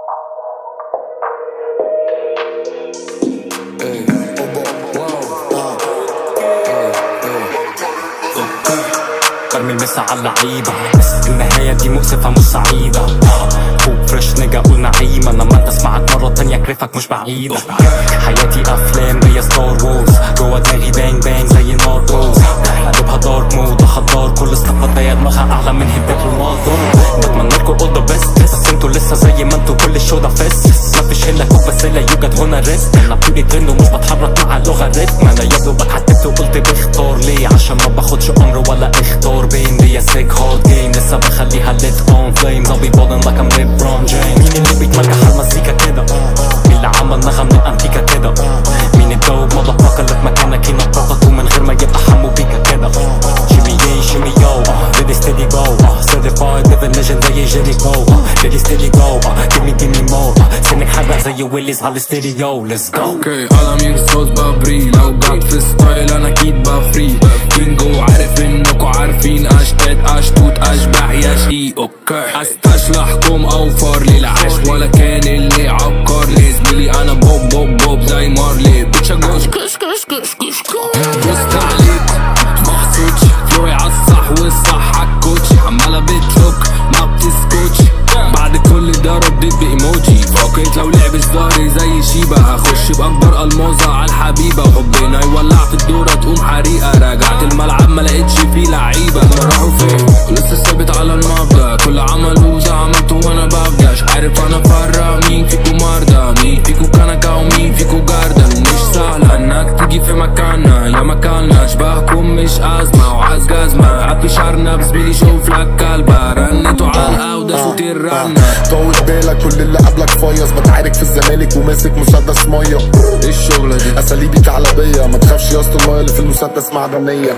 برمي المسا على اللعيبة النهاية دي مؤسفة مش سعيدة فوق فريش نجا قول نعيمة لما انت اسمعك مرة تانية كرفك مش بعيدة حياتي افلام هي ستار وورز جوا دماغي بانج بانج زي ناركوز قلبها دارك مود خضار كل استفاد بيا دماغها اعلى من هدات رونالدو بتمنى لكم all the best بس انتوا لسه زي ما انتوا كل الشو ده فيس مفيش هنا كوب بس لا يوجد هنا ريسك انا بيوري ترند ومش بتحرك مع اللوغاريتم انا يبدو بتحددت وقلت بختار ليه عشان ما باخدش امر ولا اختار بين دي سيك هارد جيم لسه بخليها ليت اون فليمز I'll be ballin' like I'm LeBron James مين اللي بيتمرجح على المزيكا كده مين اللي عمل نغم من انتيكا كده مين الدوب مضافاك اللي في مكانك هنا فقط ومن غير ما يبقى حمو بيكا كده شيمي يي شيمي يو ريدي ستيدي جو سيرتيفايد ليفن ليجند زي جيريكو ريدي ستيدي جو جيمي جيمي مور سنك حرق زي ويليز على الاستيريو ليتس جو اوكي على مين صوت ببري لو جات في ستايل انا اكيد بفري كينجو عارف انكوا عارفين اشتات اشتوت اشبح يا شي اوكي استشلحكم اوفر للعش ولا كان اللي عكر لي زميلي انا بوب بوب بوب زي مارلي بيتش جوش كش كش كش كش بصت عليك محسوتش فلوي عالصح والصح عالكوتش عمالة بتلوك ما بتسكتش بعد كل ده رديت بايموجي فكيت لو لعب ظهري زي شيبة هخش باكبر الموزة على الحبيبة وحبنا يولع في الدورة تقوم حريقة رجعت الملعب ما لقيتش فيه لعيبة ما راحوا فين ولسه ثابت على المبدأ كل عملوا زي عملته وانا ببدأ مش عارف انا فرق مين فيكو مرضى مين فيكو كنكة ومين فيكو جردل ومش سهلة انك تيجي في مكاننا يا مكاننا اشباهكم مش ازمة وعايز جزمة عبي شرنب زميلي شوف لك كلبة رنتوا علقة وده صوت الرنة طول بالك كل اللي قبلك فيص بتعارك في الزمالك وماسك مسدس ميه ايه الشغلة دي اساليبي ثعلبيه ما تخافش يا اسطى الميه اللي في المسدس معدنيه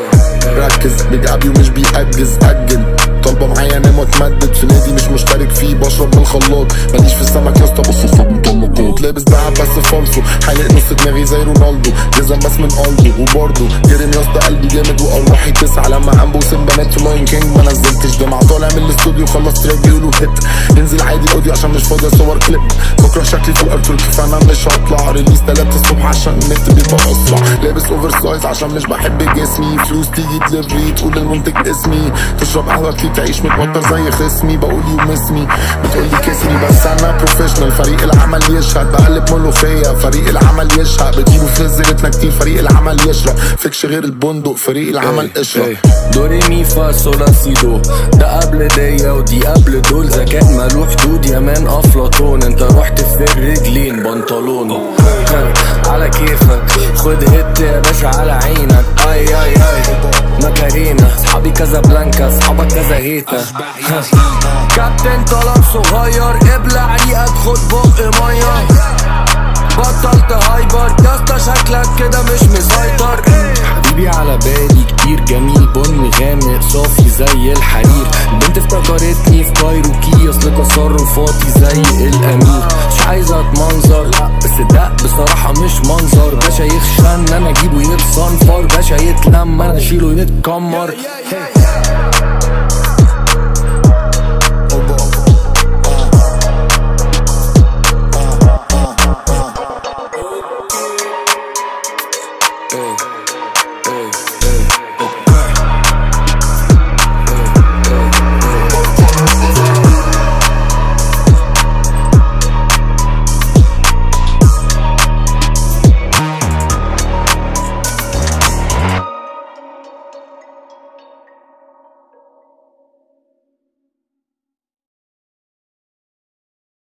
ركز بيجابي ومش بيأجز اجل طالبه معايا انام واتمدد في نادي مش مشترك فيه بشرب من الخلاط ماليش في السمك يا اسطى بص الصوت مطلقات لابس دهب بس فالصو حالق نص دماغي زي رونالدو جزم بس من قلبه وبرضه جرم يا اسطى قلبي جامد وارواحي تسعه لما امبو وسم بنات في لاين كينج ما نزلتش دمعه طالع من الاستوديو خلص تراك بيقولوا هيت ينزل عادي الاوديو عشان مش فاضي اصور كليب بكره شكلي في الارتورك فانا مش هطلع ريليز 3 الصبح عشان النت بيبقى اسرع لابس اوفر سايز عشان مش بحب جسمي فلوس تيجي دليفري تقول للمنتج اسمي تشرب قهوه كتير تعيش متوتر زي خصمي بقول يوم اسمي بتقولي كسمي بس انا بروفيشنال فريق العمل يشهد بقلب ملوخيه فريق العمل يشهق بتجيبوا في زيتنا كتير فريق العمل يشرب فيكش غير البندق فريق العمل اشرب دو ري مي فا سولا سي دو ده قبل ديا ودي قبل دول ذكاء مالو حدود يا مان افلاطون انت رحت في الرجلين بنطلون على كيفك خد هت يا باشا على عينك اي اي اي ماكارينا صحابي كازابلانكا اصحابك كذا هيتا كابتن طلب صغير ابلع ريقك خد بق ميه بطلت هايبر يا اسطى شكلك كده مش مسيطر حبيبي على بالي كتير جميل بني غامق صافي زي الحرير البنت افتكرتني في كايروكي اصل تصرفاتي زي الامير مش عايزه اتمنظر لا بس ده بصراحه مش منظر باشا يخشن انا اجيبه يتصنفر باشا يتلم انا اشيله يتكمر